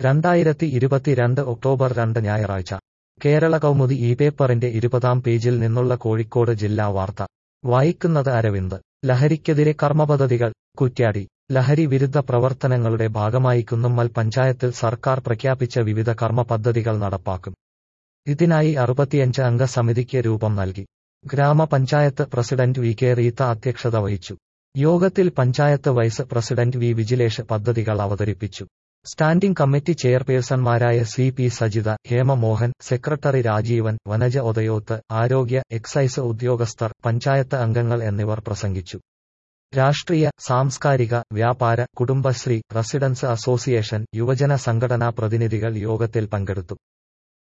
രണ്ടായിരത്തി ഇരുപത്തിരണ്ട് ഒക്ടോബർ രണ്ട് ഞായറാഴ്ച കേരള കൗമുദി ഈ പേപ്പറിന്റെ ഇരുപതാം പേജിൽ നിന്നുള്ള കോഴിക്കോട് ജില്ലാ വാർത്ത വായിക്കുന്നത് അരവിന്ദ് ലഹരിക്കെതിരെ കർമ്മപദ്ധതികൾ കുറ്റ്യാടി ലഹരി വിരുദ്ധ പ്രവർത്തനങ്ങളുടെ ഭാഗമായി കുന്നുമ്മൽ പഞ്ചായത്തിൽ സർക്കാർ പ്രഖ്യാപിച്ച വിവിധ കർമ്മ പദ്ധതികൾ നടപ്പാക്കും ഇതിനായി അറുപത്തിയഞ്ച് അംഗ സമിതിക്ക് രൂപം നൽകി ഗ്രാമപഞ്ചായത്ത് പ്രസിഡന്റ് വി കെ റീത്ത അധ്യക്ഷത വഹിച്ചു യോഗത്തിൽ panchayat vice president V Vijilesh പദ്ധതികൾ അവതരിപ്പിച്ചു സ്റ്റാൻഡിംഗ് കമ്മിറ്റി ചെയർപേഴ്സൺമാരായ C P Sajitha Hemamohan secretary Rajeevan Vanaja Othayoth ആരോഗ്യ എക്സൈസ് ഉദ്യോഗസ്ഥർ പഞ്ചായത്ത് അംഗങ്ങൾ എന്നിവർ പ്രസംഗിച്ചു രാഷ്ട്രീയ സാംസ്കാരിക വ്യാപാര കുടുംബശ്രീ റസിഡൻസ് അസോസിയേഷൻ യുവജന സംഘടനാ പ്രതിനിധികൾ യോഗത്തിൽ പങ്കെടുത്തു